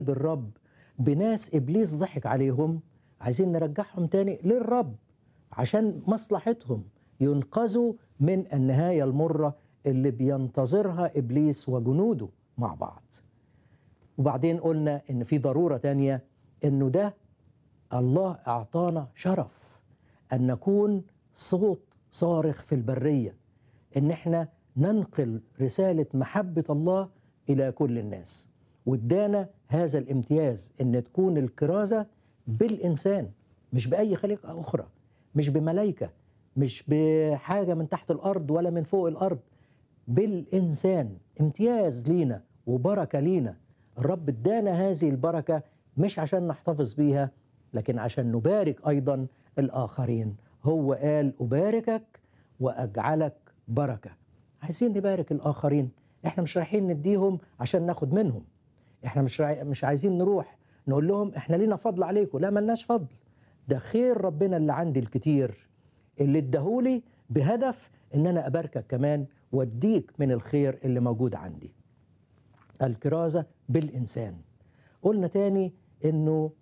بالرب بناس ابليس ضحك عليهم عايزين نرجعهم تاني للرب عشان مصلحتهم ينقذوا من النهايه المره اللي بينتظرها ابليس وجنوده مع بعض. وبعدين قلنا ان في ضروره تانيه انه ده الله اعطانا شرف ان نكون صوت صارخ في البريه ان احنا ننقل رساله محبه الله الى كل الناس وادانا هذا الامتياز ان تكون الكرازه بالانسان مش باي خليقه اخرى مش بملائكه مش بحاجه من تحت الارض ولا من فوق الارض بالانسان امتياز لينا وبركه لينا الرب ادانا هذه البركه مش عشان نحتفظ بيها لكن عشان نبارك ايضا الاخرين هو قال اباركك واجعلك بركه عايزين نبارك الاخرين احنا مش رايحين نديهم عشان ناخد منهم احنا مش راي... مش عايزين نروح نقول لهم احنا لينا فضل عليكم لا ملناش فضل ده خير ربنا اللي عندي الكتير اللي اداهولي بهدف ان انا اباركك كمان واديك من الخير اللي موجود عندي الكرازه بالانسان قلنا تاني انه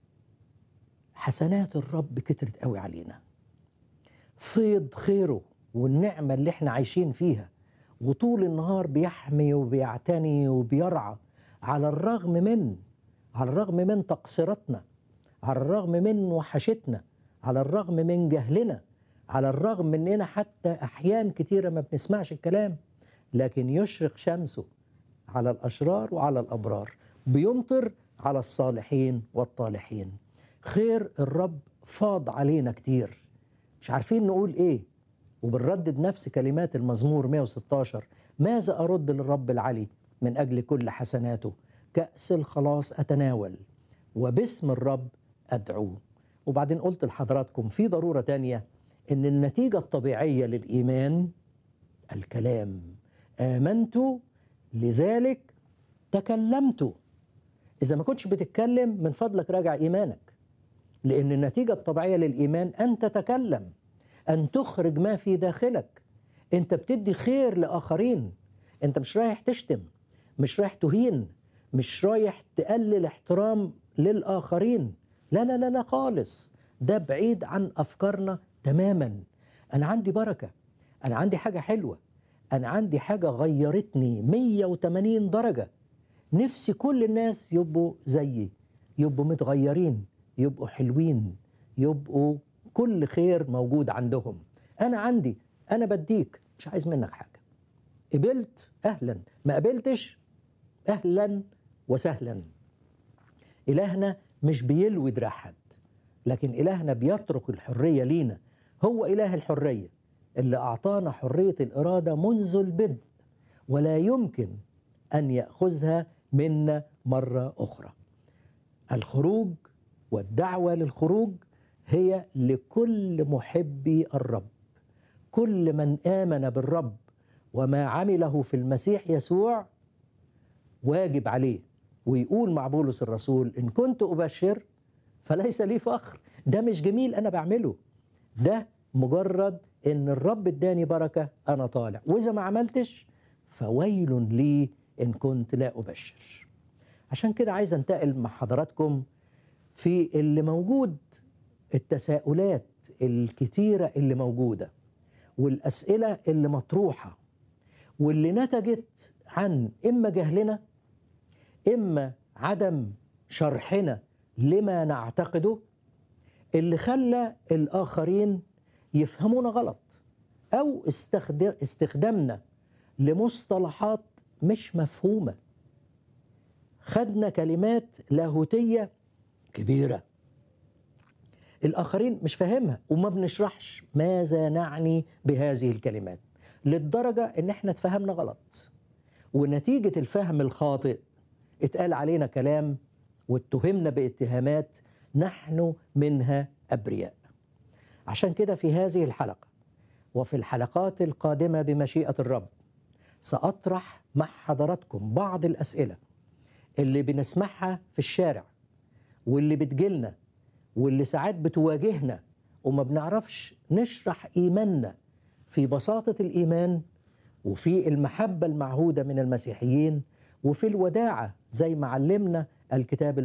حسنات الرب كترت قوي علينا فيض خيره والنعمه اللي احنا عايشين فيها وطول النهار بيحمي وبيعتني وبيرعى على الرغم من على الرغم من تقصيراتنا على الرغم من وحشتنا على الرغم من جهلنا على الرغم مننا حتى احيان كتيره ما بنسمعش الكلام لكن يشرق شمسه على الاشرار وعلى الابرار بيمطر على الصالحين والطالحين خير الرب فاض علينا كتير مش عارفين نقول ايه وبنردد نفس كلمات المزمور 116 ماذا ارد للرب العلي من اجل كل حسناته كاس الخلاص اتناول وباسم الرب ادعوه وبعدين قلت لحضراتكم في ضروره تانية ان النتيجه الطبيعيه للايمان الكلام امنت لذلك تكلمت اذا ما كنتش بتتكلم من فضلك راجع ايمانك لان النتيجه الطبيعيه للايمان ان تتكلم ان تخرج ما في داخلك انت بتدي خير لاخرين انت مش رايح تشتم مش رايح تهين مش رايح تقلل احترام للاخرين لا لا لا لا خالص ده بعيد عن افكارنا تماما انا عندي بركه انا عندي حاجه حلوه انا عندي حاجه غيرتني 180 درجه نفسي كل الناس يبقوا زيي يبقوا متغيرين يبقوا حلوين يبقوا كل خير موجود عندهم انا عندي انا بديك مش عايز منك حاجه قبلت اهلا ما قبلتش اهلا وسهلا الهنا مش بيلوي دراع حد لكن الهنا بيترك الحريه لينا هو اله الحريه اللي اعطانا حريه الاراده منذ البدء ولا يمكن ان ياخذها منا مره اخرى الخروج والدعوه للخروج هي لكل محبي الرب كل من امن بالرب وما عمله في المسيح يسوع واجب عليه ويقول مع بولس الرسول ان كنت ابشر فليس لي فخر ده مش جميل انا بعمله ده مجرد ان الرب اداني بركه انا طالع واذا ما عملتش فويل لي ان كنت لا ابشر عشان كده عايز انتقل مع حضراتكم في اللي موجود التساؤلات الكتيره اللي موجوده والاسئله اللي مطروحه واللي نتجت عن اما جهلنا اما عدم شرحنا لما نعتقده اللي خلى الاخرين يفهمونا غلط او استخدم استخدامنا لمصطلحات مش مفهومه خدنا كلمات لاهوتيه كبيره الاخرين مش فاهمها وما بنشرحش ماذا نعني بهذه الكلمات للدرجه ان احنا اتفهمنا غلط ونتيجه الفهم الخاطئ اتقال علينا كلام واتهمنا باتهامات نحن منها ابرياء عشان كده في هذه الحلقه وفي الحلقات القادمه بمشيئه الرب ساطرح مع حضراتكم بعض الاسئله اللي بنسمعها في الشارع واللي بتجيلنا واللي ساعات بتواجهنا وما بنعرفش نشرح ايماننا في بساطه الايمان وفي المحبه المعهوده من المسيحيين وفي الوداعه زي ما علمنا الكتاب